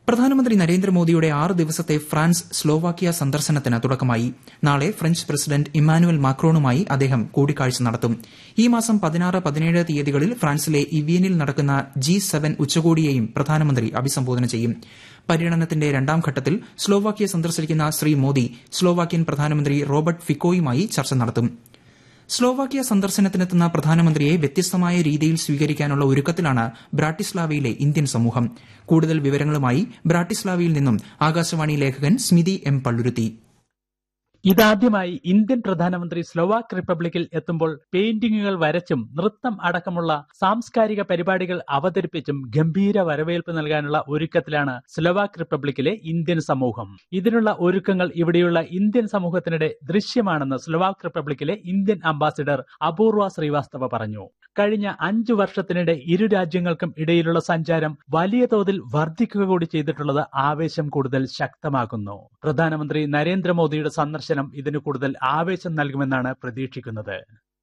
പ്രധാനമന്ത്രി നരേന്ദ്രമോദിയുടെ ആറ് ദിവസത്തെ ഫ്രാൻസ് സ്ലോവാക്യ സന്ദർശനത്തിന് തുടക്കമായി നാളെ ഫ്രഞ്ച് പ്രസിഡന്റ് ഇമ്മാനുവൽ മാക്രോണുമായി അദ്ദേഹം കൂടിക്കാഴ്ച നടത്തും ഈ മാസം പതിനാറ് പതിനേഴ് തീയതികളിൽ ഫ്രാൻസിലെ ഇവിയനിൽ നടക്കുന്ന ജി സെവൻ ഉച്ചകോടിയെയും പ്രധാനമന്ത്രി അഭിസംബോധന ചെയ്യും പര്യടനത്തിന്റെ രണ്ടാം ഘട്ടത്തിൽ സ്ലോവാക്യ സന്ദർശിക്കുന്ന ശ്രീ മോദി സ്ലോവാക്യൻ പ്രധാനമന്ത്രി റോബർട്ട് ഫിക്കോയുമായി ചർച്ച നടത്തും സ്ലോവാക്യ സന്ദർശനത്തിനെത്തുന്ന പ്രധാനമന്ത്രിയെ വ്യത്യസ്തമായ രീതിയിൽ സ്വീകരിക്കാനുള്ള ഒരുക്കത്തിലാണ് ബ്രാട്ടിസ്ലാവയിലെ ഇന്ത്യൻ സമൂഹം കൂടുതൽ വിവരങ്ങളുമായി ബ്രാട്ടിസ്ലാവയിൽ നിന്നും ആകാശവാണി ലേഖകൻ സ്മിതി എം പള്ളുരുത്തി ഇതാദ്യമായി ഇന്ത്യൻ പ്രധാനമന്ത്രി സ്ലോവാക് റിപ്പബ്ലിക്കിൽ എത്തുമ്പോൾ പെയിന്റിങ്ങുകൾ വരച്ചും നൃത്തം അടക്കമുള്ള സാംസ്കാരിക പരിപാടികൾ അവതരിപ്പിച്ചും ഗംഭീര വരവേൽപ്പ് നൽകാനുള്ള ഒരുക്കത്തിലാണ് സ്ലോവാക് റിപ്പബ്ലിക്കിലെ ഇന്ത്യൻ സമൂഹം ഇതിനുള്ള ഒരുക്കങ്ങൾ ഇവിടെയുള്ള ഇന്ത്യൻ സമൂഹത്തിനിടെ ദൃശ്യമാണെന്ന് സ്ലോവാക് റിപ്പബ്ലിക്കിലെ ഇന്ത്യൻ അംബാസിഡർ അപൂർവ ശ്രീവാസ്തവ പറഞ്ഞു കഴിഞ്ഞ അഞ്ചു വർഷത്തിനിടെ ഇരു രാജ്യങ്ങൾക്കും ഇടയിലുള്ള സഞ്ചാരം വലിയ തോതിൽ വർദ്ധിക്കുക കൂടി ചെയ്തിട്ടുള്ളത് ആവേശം കൂടുതൽ ശക്തമാക്കുന്നു പ്രധാനമന്ത്രി നരേന്ദ്രമോദിയുടെ സന്ദർശനം ഇതിന് കൂടുതൽ ആവേശം നൽകുമെന്നാണ് പ്രതീക്ഷിക്കുന്നത്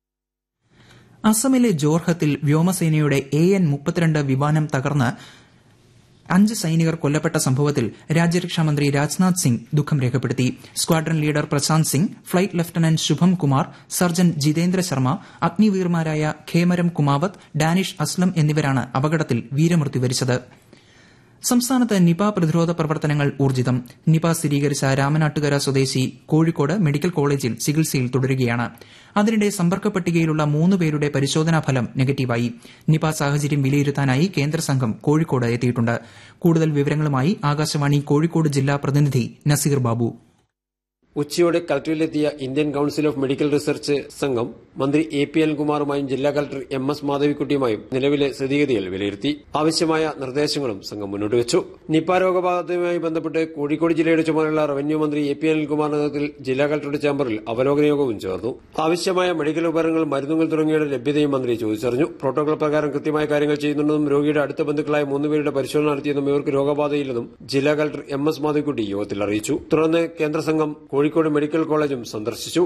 അസമിലെ ജോർഹത്തിൽ വ്യോമസേനയുടെ എ എൻ മുപ്പത്തിരണ്ട് വിമാനം തകർന്ന് അഞ്ച് സൈനികർ കൊല്ലപ്പെട്ട സംഭവത്തിൽ രാജ്യരക്ഷാമന്ത്രി രാജ്നാഥ് സിംഗ് ദുഃഖം രേഖപ്പെടുത്തി squadron leader Prashant Singh flight lieutenant Shubham Kumar surgeon Jitendra Sharma അഗ്നിവീർമാരായ ഖേമരം കുമാവത്ത് ഡാനിഷ് അസ്ലം എന്നിവരാണ് അപകടത്തിൽ വീരമൃത്യു വരിച്ചത് സംസ്ഥാനത്ത് നിപ പ്രതിരോധ പ്രവർത്തനങ്ങൾ ഊർജിതം നിപ സ്ഥിരീകരിച്ച രാമനാട്ടുകര സ്വദേശി കോഴിക്കോട് മെഡിക്കൽ കോളേജിൽ ചികിത്സയിൽ തുടരുകയാണ് അതിനിടെ സമ്പർക്ക പട്ടികയിലുള്ള മൂന്ന് പേരുടെ പരിശോധനാ ഫലം നെഗറ്റീവായി നിപ സാഹചര്യം വിലയിരുത്താനായി കേന്ദ്ര സംഘം കോഴിക്കോട് എത്തിയിട്ടുണ്ട് കൂടുതൽ വിവരങ്ങളുമായി ആകാശവാണി കോഴിക്കോട് ജില്ലാ പ്രതിനിധി നസീർ ബാബു ഉച്ചയോടെ കളക്ടറിലെത്തിയ Indian council of medical research സംഘം മന്ത്രി എ പി അനിൽകുമാറുമായും ജില്ലാ കളക്ടർ എം എസ് മാധവിക്കുട്ടിയുമായും നിലവിലെ സ്ഥിതിഗതികൾ വിലയിരുത്തി ആവശ്യമായ നിർദ്ദേശങ്ങളും സംഘം മുന്നോട്ട് വെച്ചു നിപ രോഗബാധയുമായി ബന്ധപ്പെട്ട് കോഴിക്കോട് ജില്ലയുടെ ചുമതലയുള്ള റവന്യൂ മന്ത്രി എ പി അനിൽകുമാറിന്റെ നേതൃത്വത്തിൽ ജില്ലാ കളക്ടറുടെ ചേംബറിൽ അവലോകന യോഗവും ചേർന്നു ആവശ്യമായ മെഡിക്കൽ ഉപകരണങ്ങൾ മരുന്നുകൾ തുടങ്ങിയവയുടെ ലഭ്യതയും മന്ത്രി ചോദിച്ചറിഞ്ഞു പ്രോട്ടോകോൾ പ്രകാരം കൃത്യമായ കാര്യങ്ങൾ ചെയ്യുന്നുണ്ടെന്നും രോഗിയുടെ അടുത്ത ബന്ധുക്കളായ മൂന്നുപേരുടെ പരിശോധന നടത്തിയെന്നും ഇവർക്ക് രോഗബാധയില്ലെന്നും ജില്ലാ കളക്ടർ എം എസ് മാധവിക്കുട്ടി യോഗത്തിൽ അറിയിച്ചു തുടർന്ന് കേന്ദ്ര സംഘം കോഴിക്കോട് മെഡിക്കൽ കോളേജും സന്ദർശിച്ചു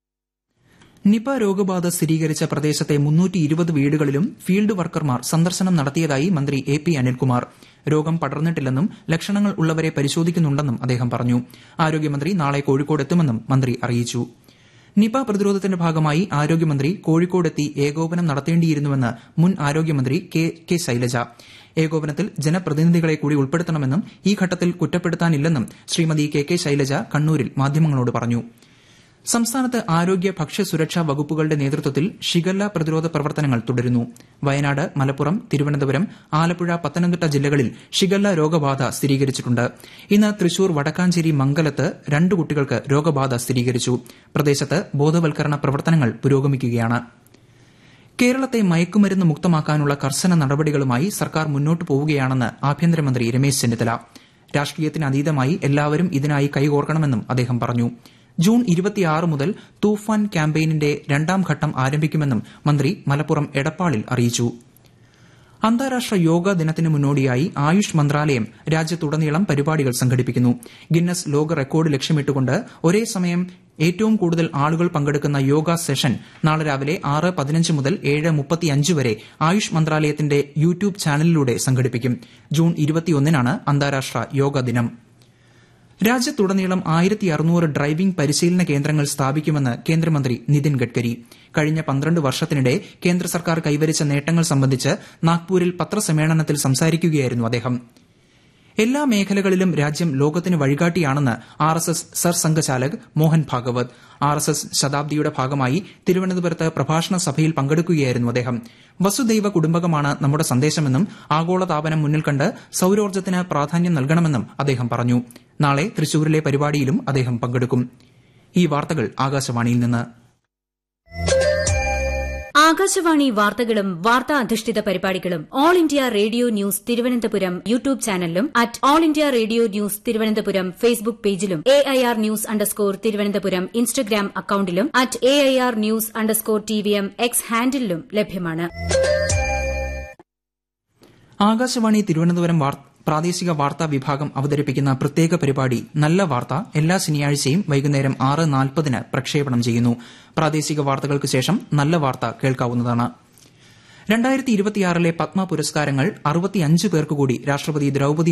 നിപ രോഗബാധ സ്ഥിരീകരിച്ച പ്രദേശത്തെ മുന്നൂറ്റി ഇരുപത് വീടുകളിലും ഫീൽഡ് വർക്കർമാർ സന്ദർശനം നടത്തിയതായി മന്ത്രി എ പി അനിൽകുമാർ രോഗം പടർന്നിട്ടില്ലെന്നും ലക്ഷണങ്ങൾ ഉള്ളവരെ പരിശോധിക്കുന്നുണ്ടെന്നും അദ്ദേഹം പറഞ്ഞു ആരോഗ്യമന്ത്രി നാളെ കോഴിക്കോട് എത്തുമെന്നും മന്ത്രി അറിയിച്ചു നിപ പ്രതിരോധത്തിന്റെ ഭാഗമായി ആരോഗ്യമന്ത്രി കോഴിക്കോടെത്തി ഏകോപനം നടത്തേണ്ടിയിരുന്നുവെന്ന് മുൻ ആരോഗ്യമന്ത്രി കെ കെ ശൈലജ ഏകോപനത്തിൽ ജനപ്രതിനിധികളെ കൂടി ഉൾപ്പെടുത്തണമെന്നും ഈ ഘട്ടത്തിൽ കുറ്റപ്പെടുത്താനില്ലെന്നും ശ്രീമതി കെ കെ ശൈലജ കണ്ണൂരിൽ മാധ്യമങ്ങളോട് പറഞ്ഞു സംസ്ഥാനത്ത് ആരോഗ്യ ഭക്ഷ്യസുരക്ഷാ വകുപ്പുകളുടെ നേതൃത്വത്തിൽ ഷിഗല്ല പ്രതിരോധ പ്രവർത്തനങ്ങൾ തുടരുന്നു വയനാട് മലപ്പുറം തിരുവനന്തപുരം ആലപ്പുഴ പത്തനംതിട്ട ജില്ലകളിൽ ഷിഗല്ല രോഗബാധ സ്ഥിരീകരിച്ചിട്ടുണ്ട് ഇന്ന് തൃശൂർ വടക്കാഞ്ചേരി മംഗലത്ത് രണ്ട് കുട്ടികൾക്ക് രോഗബാധ സ്ഥിരീകരിച്ചു പ്രദേശത്ത് ബോധവൽക്കരണ പ്രവർത്തനങ്ങൾ പുരോഗമിക്കുകയാണ് കേരളത്തെ മയക്കുമരുന്ന് മുക്തമാക്കാനുള്ള കർശന നടപടികളുമായി സർക്കാർ മുന്നോട്ടു പോവുകയാണെന്ന് ആഭ്യന്തരമന്ത്രി രമേശ് ചെന്നിത്തല രാഷ്ട്രീയത്തിനതീതമായി എല്ലാവരും ഇതിനായി കൈകോർക്കണമെന്നും അദ്ദേഹം പറഞ്ഞു ജൂൺ ഇരുപത്തിയാറ് മുതൽ തൂഫാൻ ക്യാമ്പയിനിന്റെ രണ്ടാം ഘട്ടം ആരംഭിക്കുമെന്നും മന്ത്രി മലപ്പുറം എടപ്പാളിൽ അറിയിച്ചു അന്താരാഷ്ട്ര യോഗ ദിനത്തിന് മുന്നോടിയായി ആയുഷ് മന്ത്രാലയം രാജ്യത്തുടനീളം പരിപാടികൾ സംഘടിപ്പിക്കുന്നു ഗിന്നസ് ലോക റെക്കോർഡ് ലക്ഷ്യമിട്ടുകൊണ്ട് ഒരേ സമയം ഏറ്റവും കൂടുതൽ ആളുകൾ പങ്കെടുക്കുന്ന യോഗ സെഷൻ നാളെ രാവിലെ ആറ് പതിനഞ്ച് മുതൽ ഏഴ് മുപ്പത്തിയഞ്ച് വരെ ആയുഷ് മന്ത്രാലയത്തിന്റെ യൂട്യൂബ് ചാനലിലൂടെ സംഘടിപ്പിക്കും ജൂൺ ഇരുപത്തിയൊന്നിനാണ് അന്താരാഷ്ട്ര യോഗ ദിനം രാജ്യത്തുടനീളം ആയിരത്തി അറുന്നൂറ് ഡ്രൈവിംഗ് പരിശീലന കേന്ദ്രങ്ങൾ സ്ഥാപിക്കുമെന്ന് കേന്ദ്രമന്ത്രി നിതിൻ ഗഡ്കരി കഴിഞ്ഞ പന്ത്രണ്ട് വർഷത്തിനിടെ കേന്ദ്ര സർക്കാർ കൈവരിച്ച നേട്ടങ്ങൾ സംബന്ധിച്ച് നാഗ്പൂരിൽ പത്രസമ്മേളനത്തിൽ സംസാരിക്കുകയായിരുന്നു അദ്ദേഹം എല്ലാ മേഖലകളിലും രാജ്യം ലോകത്തിന് വഴികാട്ടിയാണെന്ന് R S S Sarsanghchalak Mohan Bhagwat R S S ശതാബ്ദിയുടെ ഭാഗമായി തിരുവനന്തപുരത്ത് പ്രഭാഷണ സഭയിൽ പങ്കെടുക്കുകയായിരുന്നു അദ്ദേഹം വസുദൈവ കുടുംബകമാണ് നമ്മുടെ സന്ദേശമെന്നും ആഗോളതാപനം മുന്നിൽ കണ്ട് സൌരോർജ്ജത്തിന് പ്രാധാന്യം നൽകണമെന്നും അദ്ദേഹം പറഞ്ഞു നാളെ തൃശൂരിലെ പരിപാടിയിലും അദ്ദേഹം പങ്കെടുക്കും ഈ വാർത്തകൾ ആകാശവാണിയിൽ നിന്ന് ആകാശവാണി വാർത്തകളും വാർത്താ അധിഷ്ഠിത പരിപാടികളും all India radio news Thiruvananthapuram YouTube ചാനലിലും at all India radio news Thiruvananthapuram Facebook പേജിലും A I R news underscore Thiruvananthapuram Instagram അക്കൌണ്ടിലും at A I R news underscore T V M X ഹാൻഡിലും ലഭ്യമാണ് ആകാശവാണി തിരുവനന്തപുരം പ്രാദേശിക വാർത്താ വിഭാഗം അവതരിപ്പിക്കുന്ന പ്രത്യേക പരിപാടി നല്ല വാർത്ത എല്ലാ ശനിയാഴ്ചയും വൈകുന്നേരം ആറ് നാൽപ്പതിന് പ്രക്ഷേപണം ചെയ്യുന്നു പ്രാദേശിക വാർത്തകൾക്ക് ശേഷം നല്ല വാർത്ത കേൾക്കാവുന്നതാണ് രണ്ടായിരത്തി ഇരുപത്തിയാറിലെ പത്മ പുരസ്കാരങ്ങൾ അറുപത്തിയഞ്ച് പേർക്ക് കൂടി രാഷ്ട്രപതി ദ്രൌപതി